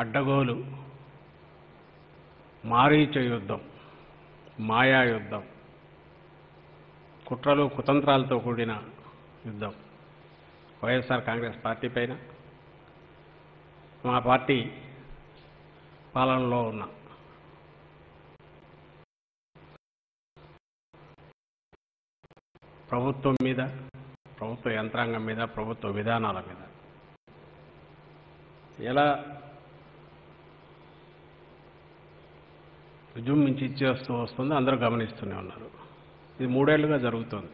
అడ్డగోలు మారీచ యుద్ధం మాయా యుద్ధం కుట్రలు కుతంత్రాలతో కూడిన యుద్ధం వైఎస్ఆర్ కాంగ్రెస్ పార్టీ పైన మా పార్టీ పాలనలో ఉన్న ప్రభుత్వం మీద ప్రభుత్వ యంత్రాంగం మీద ప్రభుత్వ విధానాల మీద ఎలా విజృంభించి ఇచ్చేస్తూ వస్తుందో అందరూ గమనిస్తూనే ఉన్నారు ఇది మూడేళ్లుగా జరుగుతుంది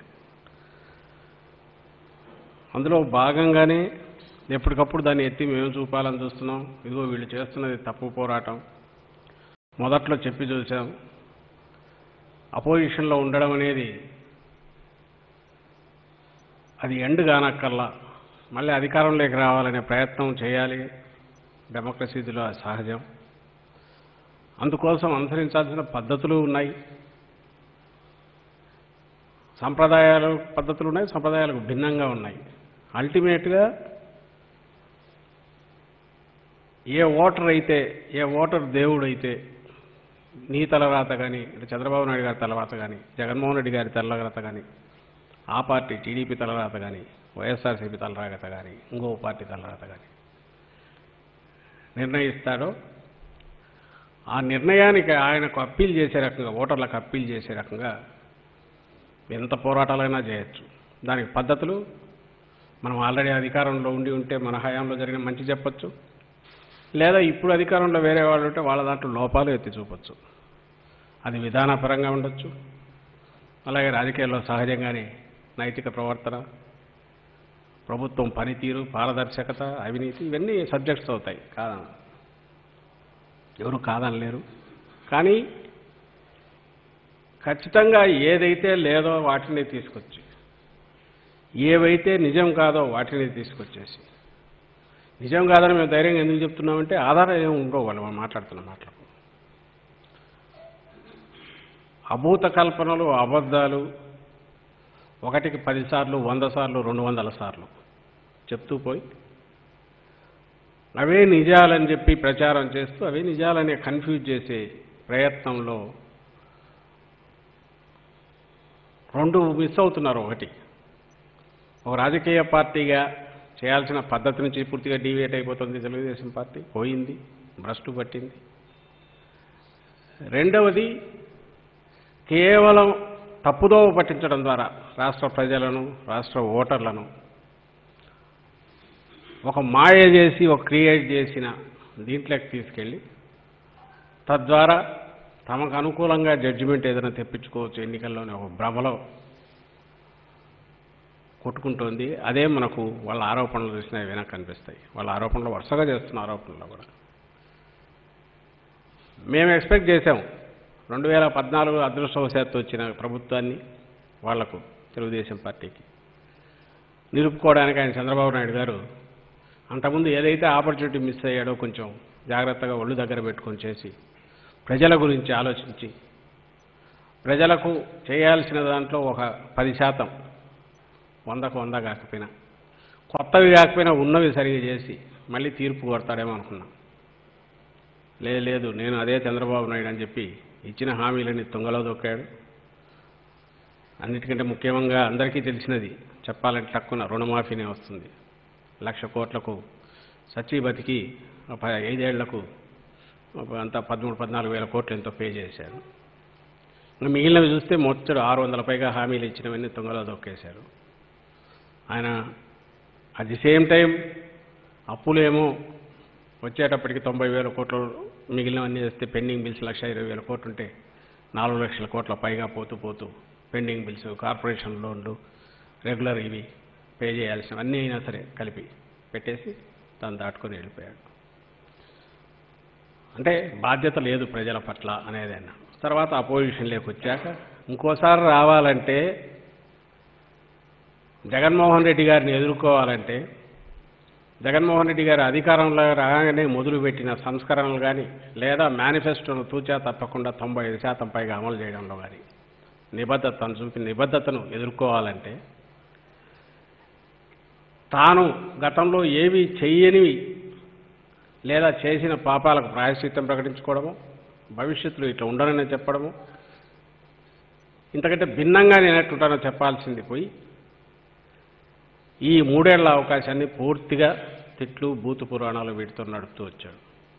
అందులో భాగంగానే ఎప్పటికప్పుడు దాన్ని ఎత్తి మేము చూపాలని చూస్తున్నాం ఇదిగో వీళ్ళు చేస్తున్నది తప్పు పోరాటం మొదట్లో చెప్పి చూసాం అపోజిషన్లో ఉండడం అనేది అది ఎండ్ కానక్కల్లా మళ్ళీ అధికారంలోకి రావాలనే ప్రయత్నం చేయాలి డెమోక్రసీలో అది సహజం అందుకోసం అనుసరించాల్సిన పద్ధతులు ఉన్నాయి సంప్రదాయాలు పద్ధతులు ఉన్నాయి సంప్రదాయాలకు భిన్నంగా ఉన్నాయి అల్టిమేట్గా ఏ ఓటర్ అయితే ఏ ఓటర్ దేవుడు అయితే నీ తలరాత కానీ ఇటు చంద్రబాబు నాయుడు గారి తలరాత కానీ జగన్మోహన్ రెడ్డి గారి తలరాత కానీ ఆ పార్టీ టీడీపీ తలరాత కానీ వైఎస్ఆర్సీపీ తలరాత కానీ ఇంకో పార్టీ తలరాత కానీ నిర్ణయిస్తాడో ఆ నిర్ణయానికి ఆయనకు అప్పీల్ చేసే రకంగా ఓటర్లకు అప్పీల్ చేసే రకంగా ఎంత పోరాటాలైనా చేయొచ్చు దానికి పద్ధతులు మనం ఆల్రెడీ అధికారంలో ఉండి ఉంటే మన హయాంలో జరిగిన మంచి చెప్పొచ్చు లేదా ఇప్పుడు అధికారంలో వేరే వాళ్ళు ఉంటే వాళ్ళ దాంట్లో లోపాలు ఎత్తి చూపొచ్చు అది విధానపరంగా ఉండొచ్చు అలాగే రాజకీయాల్లో సహజంగానే నైతిక ప్రవర్తన ప్రభుత్వం పనితీరు పారదర్శకత అవినీతి ఇవన్నీ సబ్జెక్ట్స్ అవుతాయి కాదా ఎవరు కాదనలేరు కానీ ఖచ్చితంగా ఏదైతే లేదో వాటిని తీసుకొచ్చి ఏవైతే నిజం కాదో వాటిని తీసుకొచ్చేసి నిజం కాదని మేము ధైర్యంగా ఎందుకు చెప్తున్నామంటే ఆధారం ఏమి ఉండవు వాళ్ళు మనం మాట్లాడుతున్న మాటలకు అభూత కల్పనలు అబద్ధాలు ఒకటికి పదిసార్లు వంద సార్లు రెండు వందల సార్లు చెప్తూ పోయి అవే నిజాలని చెప్పి ప్రచారం చేస్తూ అవే నిజాలని కన్ఫ్యూజ్ చేసే ప్రయత్నంలో రెండు మిస్ అవుతున్నారు ఒకటి ఒక రాజకీయ పార్టీగా చేయాల్సిన పద్ధతి నుంచి పూర్తిగా డీవియేట్ అయిపోతుంది తెలుగుదేశం పార్టీ పోయింది భ్రష్టు పట్టింది రెండవది కేవలం తప్పుదోవ పట్టించడం ద్వారా రాష్ట్ర ప్రజలను రాష్ట్ర ఓటర్లను ఒక మాయ చేసి ఒక క్రియేట్ చేసిన దీంట్లోకి తీసుకెళ్ళి తద్వారా తమకు అనుకూలంగా జడ్జిమెంట్ ఏదైనా తెప్పించుకోవచ్చు ఎన్నికల్లోనే ఒక భ్రమలో కొట్టుకుంటోంది అదే మనకు వాళ్ళ ఆరోపణలు చూసినా వెనక్కి కనిపిస్తాయి వాళ్ళ ఆరోపణలు వరుసగా చేస్తున్న ఆరోపణలు కూడా మేము ఎక్స్పెక్ట్ చేసాం రెండు వేల పద్నాలుగు అదృష్టవశాత్తు వచ్చిన ప్రభుత్వాన్ని వాళ్లకు తెలుగుదేశం పార్టీకి నిలుపుకోవడానికి ఆయన చంద్రబాబు నాయుడు గారు అంతకుముందు ఏదైతే ఆపర్చునిటీ మిస్ అయ్యాడో కొంచెం జాగ్రత్తగా ఒళ్ళు దగ్గర పెట్టుకొని చేసి ప్రజల గురించి ఆలోచించి ప్రజలకు చేయాల్సిన దాంట్లో ఒక పది శాతం వందకు వంద కాకపోయినా కొత్తవి కాకపోయినా ఉన్నవి సరిగా చేసి మళ్ళీ తీర్పు కొడతాడేమో అనుకున్నాం లేదు లేదు నేను అదే చంద్రబాబు నాయుడు అని చెప్పి ఇచ్చిన హామీలని తుంగలో దొక్కాడు అన్నిటికంటే ముఖ్యంగా అందరికీ తెలిసినది చెప్పాలంటే తక్కువ రుణమాఫీనే వస్తుంది లక్ష కోట్లకు సచ్చి బతికి ఒక ప- ఐదేళ్లకు ఒక అంతా పదమూడు పద్నాలుగు వేల కోట్లు ఎంతో పే చేశారు ఇంకా మిగిలినవి చూస్తే మొత్తం ఆరు వందల పైగా హామీలు ఇచ్చినవన్నీ తుంగలో దొక్కేశారు ఆయన అట్ ది సేమ్ టైం అప్పులేమో వచ్చేటప్పటికి తొంభై వేల కోట్లు మిగిలినవన్నీ వేస్తే పెండింగ్ బిల్స్ లక్ష ఇరవై వేల కోట్లు ఉంటే నాలుగు లక్షల కోట్ల పైగా పోతూ పోతూ పెండింగ్ బిల్స్ కార్పొరేషన్ లోన్లు రెగ్యులర్ ఇవి పే చేయాల్సినవన్నీ అయినా సరే కలిపి పెట్టేసి దాన్ని దాటుకొని వెళ్ళిపోయాడు అంటే బాధ్యత లేదు ప్రజల పట్ల అనేది ఆయన తర్వాత అపోజిషన్లోకి వచ్చాక ఇంకోసారి రావాలంటే జగన్మోహన్ రెడ్డి గారిని ఎదుర్కోవాలంటే జగన్మోహన్ రెడ్డి గారి అధికారంలో రాగానే మొదలుపెట్టిన సంస్కరణలు కానీ లేదా మేనిఫెస్టోను తూచా తప్పకుండా తొంభై ఐదు శాతం పైగా అమలు చేయడంలో కానీ నిబద్ధతను చూపి నిబద్ధతను ఎదుర్కోవాలంటే తాను గతంలో ఏవి చెయ్యనివి లేదా చేసిన పాపాలకు ప్రాయశ్చిత్తం ప్రకటించుకోవడము భవిష్యత్తులో ఇట్లా ఉండనని చెప్పడము ఇంతకంటే భిన్నంగా నేను ఎట్టుంటానో చెప్పాల్సింది పోయి ఈ మూడేళ్ల అవకాశాన్ని పూర్తిగా తిట్లు బూతు పురాణాలు వీటితో నడుపుతూ వచ్చాడు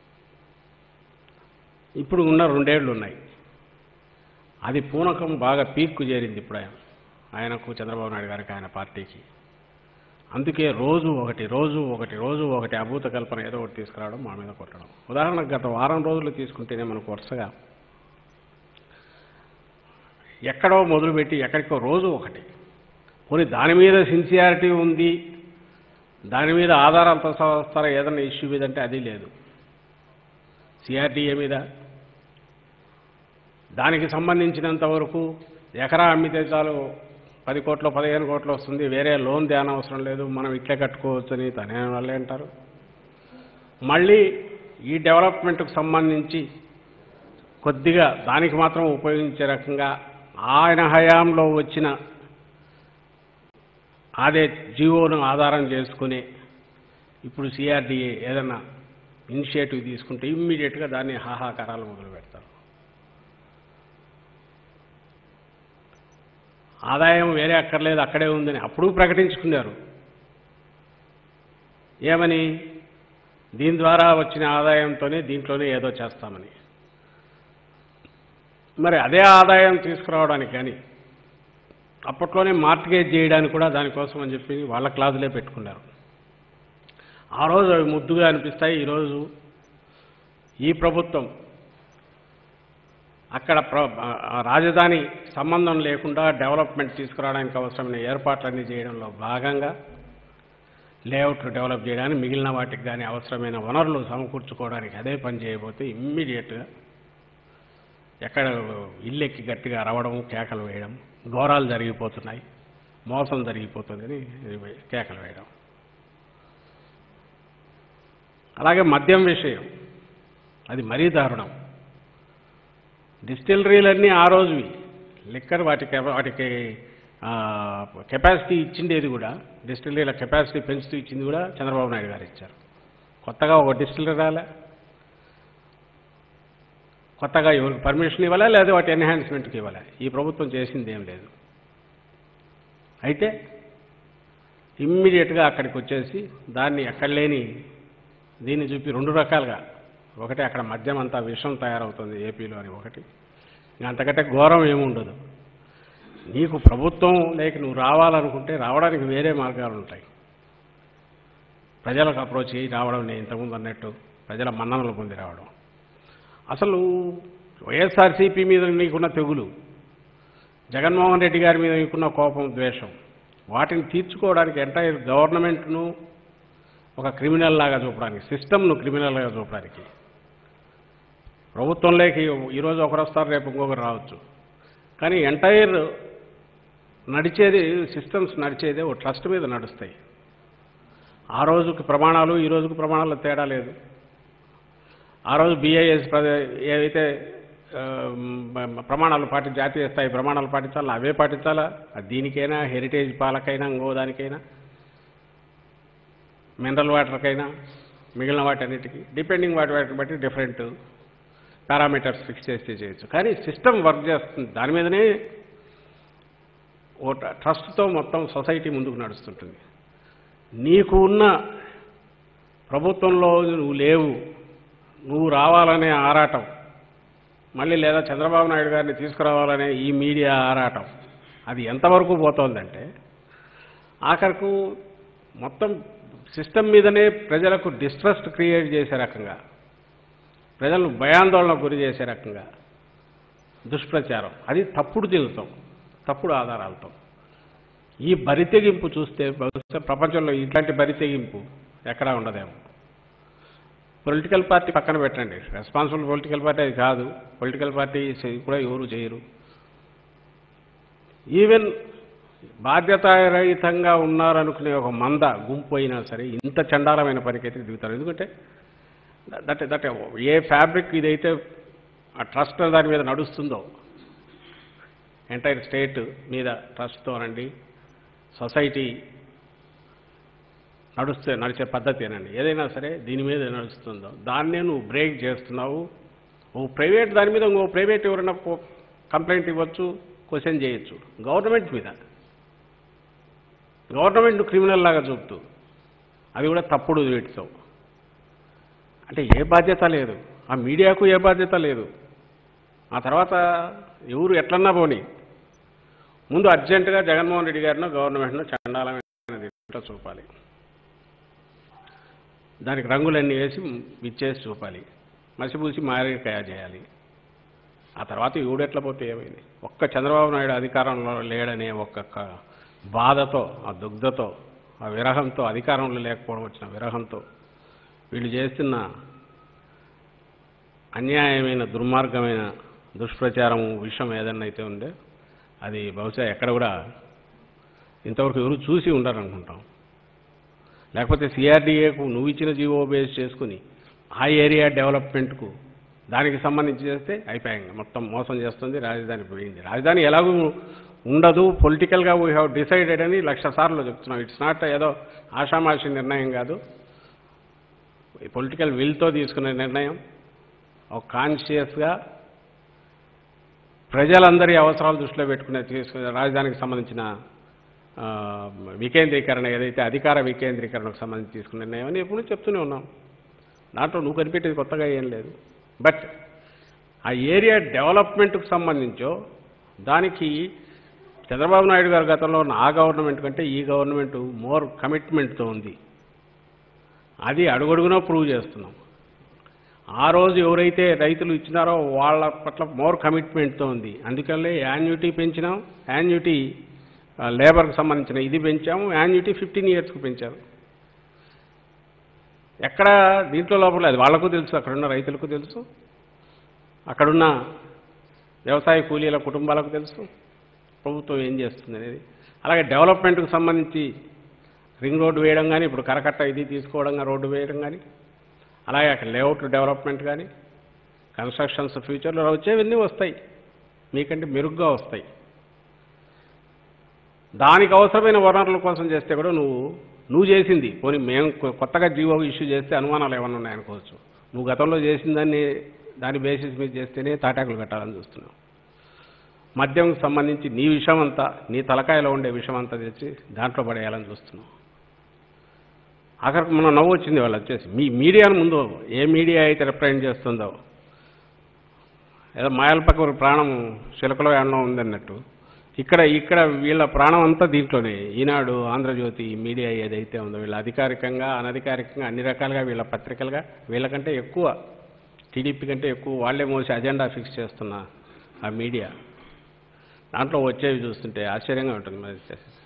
ఇప్పుడు ఉన్న రెండేళ్లు ఉన్నాయి అది పూనకం బాగా పీక్కు చేరింది ఇప్పుడు ఆయన ఆయనకు చంద్రబాబు నాయుడు గారికి ఆయన పార్టీకి అందుకే రోజు ఒకటి రోజు ఒకటి రోజు ఒకటి అభూత కల్పన ఏదో ఒకటి తీసుకురావడం మా మీద కొట్టడం ఉదాహరణకు గత వారం రోజులు తీసుకుంటేనే మనకు వరుసగా ఎక్కడో మొదలుపెట్టి ఎక్కడికో రోజు ఒకటి పోనీ దాని మీద సిన్సియారిటీ ఉంది దాని మీద ఆధారాలతో వస్తారా ఏదైనా ఇష్యూ మీద అంటే అది లేదు సిఆర్డీఏ మీద దానికి సంబంధించినంత వరకు ఎకరా అమ్మితే చాలు పది కోట్లు పదిహేను కోట్లు వస్తుంది వేరే లోన్ ధ్యానం అవసరం లేదు మనం ఇట్లే కట్టుకోవచ్చని తనే వాళ్ళే అంటారు మళ్ళీ ఈ డెవలప్మెంట్కు సంబంధించి కొద్దిగా దానికి మాత్రం ఉపయోగించే రకంగా ఆయన హయాంలో వచ్చిన అదే జీవోను ఆధారం చేసుకుని ఇప్పుడు సిఆర్డీఏ ఏదన్నా ఇనిషియేటివ్ తీసుకుంటే ఇమ్మీడియట్గా దాన్ని హాహాకారాలు మొదలు పెడతారు ఆదాయం వేరే అక్కర్లేదు అక్కడే ఉందని అప్పుడు ప్రకటించుకున్నారు ఏమని దీని ద్వారా వచ్చిన ఆదాయంతోనే దీంట్లోనే ఏదో చేస్తామని మరి అదే ఆదాయం తీసుకురావడానికి కానీ అప్పట్లోనే మార్టిగేజ్ చేయడానికి కూడా దానికోసం అని చెప్పి వాళ్ళ క్లాజులే పెట్టుకున్నారు ఆ రోజు అవి ముద్దుగా అనిపిస్తాయి ఈరోజు ఈ ప్రభుత్వం అక్కడ ప్ర ఆ రాజధాని సంబంధం లేకుండా డెవలప్మెంట్ తీసుకురావడానికి అవసరమైన ఏర్పాట్లన్నీ చేయడంలో భాగంగా లేఅవుట్లు డెవలప్ చేయడానికి మిగిలిన వాటికి కానీ అవసరమైన వనరులు సమకూర్చుకోవడానికి అదే పని చేయబోతే ఇమ్మీడియట్గా ఎక్కడ ఇల్లెక్కి గట్టిగా అరవడం కేకలు వేయడం ఘోరాలు జరిగిపోతున్నాయి మోసం జరిగిపోతుందని కేకలు వేయడం అలాగే మద్యం విషయం అది మరీ దారుణం డిస్టిలరీలన్నీ ఆ రోజువి లిక్కర్ వాటికి వాటికి కెపాసిటీ ఇచ్చిండేది కూడా డిస్టిలరీల కెపాసిటీ పెంచుతూ ఇచ్చింది కూడా చంద్రబాబు నాయుడు గారు ఇచ్చారు కొత్తగా ఒక డిస్టిలరీ రాలే కొత్తగా ఎవరికి పర్మిషన్ ఇవ్వాలా లేదా వాటి ఎన్హాన్స్మెంట్కి ఇవ్వాలా ఈ ప్రభుత్వం చేసింది ఏం లేదు అయితే ఇమ్మీడియట్గా అక్కడికి వచ్చేసి దాన్ని ఎక్కడ లేని దీన్ని చూపి రెండు రకాలుగా ఒకటి అక్కడ మద్యం అంతా విషం తయారవుతుంది ఏపీలో అని ఒకటి ఇంకా అంతకంటే ఘోరం ఏముండదు నీకు ప్రభుత్వం లేక నువ్వు రావాలనుకుంటే రావడానికి వేరే మార్గాలు ఉంటాయి ప్రజలకు అప్రోచ్ అయ్యి రావడం నేను ఇంతకుముందు అన్నట్టు ప్రజల మన్ననలు పొంది రావడం అసలు వైఎస్ఆర్సీపీ మీద నీకున్న తెగులు జగన్మోహన్ రెడ్డి గారి మీద నీకున్న కోపం ద్వేషం వాటిని తీర్చుకోవడానికి ఎంటైర్ గవర్నమెంట్ను ఒక క్రిమినల్ లాగా చూపడానికి సిస్టమ్ను క్రిమినల్గా చూపడానికి ప్రభుత్వంలోకి ఈరోజు ఒకరు వస్తారు రేపు ఇంకొకరు రావచ్చు కానీ ఎంటైర్ నడిచేది సిస్టమ్స్ నడిచేది ఓ ట్రస్ట్ మీద నడుస్తాయి ఆ రోజుకి ప్రమాణాలు ఈ రోజుకి ప్రమాణాలు తేడా లేదు ఆ రోజు బిఐఎస్ ఏవైతే ఆ, మ- ప్రమాణాలు పాటి జాతీయ స్థాయి ప్రమాణాలు పాటించాలా అవే పాటించాలా అది దీనికైనా హెరిటేజ్ పాలకైనా ఇంకో దానికైనా మినరల్ వాటర్కైనా మిగిలిన వాటన్నిటికీ డిపెండింగ్ వాటి వాటిని బట్టి డిఫరెంట్ పారామీటర్స్ ఫిక్స్ చేస్తే చేయొచ్చు కానీ సిస్టమ్ వర్క్ చేస్తుంది దాని మీదనే ఓ ట- ట్రస్ట్తో మొత్తం సొసైటీ ముందుకు నడుస్తుంటుంది నీకు ఉన్న ప్రభుత్వంలో నువ్వు లేవు నువ్వు రావాలనే ఆరాటం మళ్ళీ లేదా చంద్రబాబు నాయుడు గారిని తీసుకురావాలనే ఈ మీడియా ఆరాటం అది ఎంతవరకు పోతోందంటే ఆఖరకు మొత్తం సిస్టమ్ మీదనే ప్రజలకు డిస్ట్రస్ట్ క్రియేట్ చేసే రకంగా ప్రజలను భయాందోళనకు గురి చేసే రకంగా దుష్ప్రచారం అది తప్పుడు జీవితం తప్పుడు ఆధారాలతో ఈ బరితెగింపు చూస్తే బహుశా ప్రపంచంలో ఇట్లాంటి బరితెగింపు ఎక్కడా ఉండదేమో పొలిటికల్ పార్టీ పక్కన పెట్టండి రెస్పాన్సిబుల్ పొలిటికల్ పార్టీ అది కాదు పొలిటికల్ పార్టీ చే- కూడా ఎవరు చేయరు ఈవెన్ బాధ్యతారహితంగా ఉన్నారనుకునే ఒక మంద గుంపు అయినా సరే ఇంత చండాలమైన పనికైతే దిగుతారు ఎందుకంటే దట్ దట్ ఏ ఫ్యాబ్రిక్ ఇదైతే ఆ ట్రస్ట్ దాని మీద నడుస్తుందో ఎంటైర్ స్టేట్ మీద ట్రస్ట్తోనండి సొసైటీ నడుస్తే నడిచే పద్ధతేనండి ఏదైనా సరే దీని మీద నడుస్తుందో దాన్నే నువ్వు బ్రేక్ చేస్తున్నావు ఓ ప్రైవేట్ దాని మీద ఇంకో ప్రైవేట్ ఎవరైనా కో- కంప్లైంట్ ఇవ్వచ్చు క్వశ్చన్ చేయొచ్చు గవర్నమెంట్ మీద గవర్నమెంట్ క్రిమినల్ లాగా చూపుతూ అది కూడా తప్పుడు వీటితో అంటే ఏ బాధ్యత లేదు ఆ మీడియాకు ఏ బాధ్యత లేదు ఆ తర్వాత ఎవరు ఎట్లన్నా పోని ముందు అర్జెంటుగా జగన్మోహన్ రెడ్డి గారినో గవర్నమెంట్ను చండాలమైన దీంట్లో చూపాలి దానికి రంగులన్నీ వేసి ఇచ్చేసి చూపాలి మసిపూసి మారేకాయ చేయాలి ఆ తర్వాత ఎవడెట్లా పోతే ఏమైంది ఒక్క చంద్రబాబు నాయుడు అధికారంలో లేడనే ఒక్క బాధతో ఆ దుగ్ధతో ఆ విరహంతో అధికారంలో లేకపోవడం వచ్చిన విరహంతో వీళ్ళు చేస్తున్న అన్యాయమైన దుర్మార్గమైన దుష్ప్రచారం విషయం ఏదన్నా అయితే ఉందో అది బహుశా ఎక్కడ కూడా ఇంతవరకు ఎవరు చూసి ఉండరు అనుకుంటాం లేకపోతే సిఆర్డీఏకు నువ్వు ఇచ్చిన జీవో బేస్ చేసుకుని ఆ ఏరియా డెవలప్మెంట్కు దానికి సంబంధించి చేస్తే అయిపోయాయి మొత్తం మోసం చేస్తుంది రాజధాని పోయింది రాజధాని ఎలాగూ ఉండదు పొలిటికల్గా వీ హ్యావ్ డిసైడెడ్ అని లక్ష సార్లు చెప్తున్నాం ఇట్స్ నాట్ ఏదో ఆషామాషి నిర్ణయం కాదు పొలిటికల్ విల్తో తీసుకునే నిర్ణయం ఒక కాన్షియస్గా ప్రజలందరి అవసరాలు దృష్టిలో పెట్టుకునే తీసుకునే రాజధానికి సంబంధించిన ఆ, వికేంద్రీకరణ ఏదైతే అధికార వికేంద్రీకరణకు సంబంధించి తీసుకున్న నిర్ణయం అని ఎప్పుడు చెప్తూనే ఉన్నాం దాంట్లో నువ్వు కనిపెట్టేది కొత్తగా ఏం లేదు బట్ ఆ ఏరియా డెవలప్మెంట్కు సంబంధించో దానికి చంద్రబాబు నాయుడు గారి గతంలో ఉన్న ఆ గవర్నమెంట్ కంటే ఈ గవర్నమెంట్ మోర్ కమిట్మెంట్తో ఉంది అది అడుగడుగునా ప్రూవ్ చేస్తున్నాం ఆ రోజు ఎవరైతే రైతులు ఇచ్చినారో వాళ్ళ పట్ల మోర్ కమిట్మెంట్తో ఉంది అందుకనే యాన్యుటీ పెంచినాం యాన్యుటీ లేబర్కి సంబంధించిన ఇది పెంచాము యాన్యుటీ ఫిఫ్టీన్ ఇయర్స్కి పెంచారు ఎక్కడ దీంట్లో లోపల అది వాళ్ళకు తెలుసు అక్కడున్న రైతులకు తెలుసు అక్కడున్న వ్యవసాయ కూలీల కుటుంబాలకు తెలుసు ప్రభుత్వం ఏం చేస్తుంది అనేది అలాగే డెవలప్మెంట్కి సంబంధించి రింగ్ రోడ్డు వేయడం కానీ ఇప్పుడు కరకట్ట ఇది తీసుకోవడం కానీ రోడ్డు వేయడం కానీ అలాగే అక్కడ లేఅవుట్ డెవలప్మెంట్ కానీ కన్స్ట్రక్షన్స్ ఫ్యూచర్లో వచ్చేవన్నీ వస్తాయి మీకంటే మెరుగ్గా వస్తాయి దానికి అవసరమైన వనరుల కోసం చేస్తే కూడా నువ్వు నువ్వు చేసింది పోనీ మేము కొ- కొత్తగా జీవో ఇష్యూ చేస్తే అనుమానాలు ఏమైనా ఉన్నాయనుకోవచ్చు నువ్వు గతంలో చేసిన దాన్ని దాని బేసిస్ మీద చేస్తేనే తాటాకులు కట్టాలని చూస్తున్నావు మద్యంకి సంబంధించి నీ విషయం అంతా నీ తలకాయలో ఉండే విషయం అంతా తెచ్చి దాంట్లో పడేయాలని చూస్తున్నావు ఆఖరికి మనం నవ్వు వచ్చింది వాళ్ళు వచ్చేసి మీ మీడియాను ముందు ఏ మీడియా అయితే రిప్రజెంట్ చేస్తుందో ఏదో మాయలపక్క ప్రాణం చిలకలో ఎన్నో ఉందన్నట్టు ఇక్కడ ఇక్కడ వీళ్ళ ప్రాణం అంతా దీంట్లోనే ఈనాడు ఆంధ్రజ్యోతి మీడియా ఏదైతే ఉందో వీళ్ళ అధికారికంగా అనధికారికంగా అన్ని రకాలుగా వీళ్ళ పత్రికలుగా వీళ్ళకంటే ఎక్కువ టీడీపీ కంటే ఎక్కువ వాళ్ళే మోసి అజెండా ఫిక్స్ చేస్తున్న ఆ మీడియా దాంట్లో వచ్చేవి చూస్తుంటే ఆశ్చర్యంగా ఉంటుంది మరి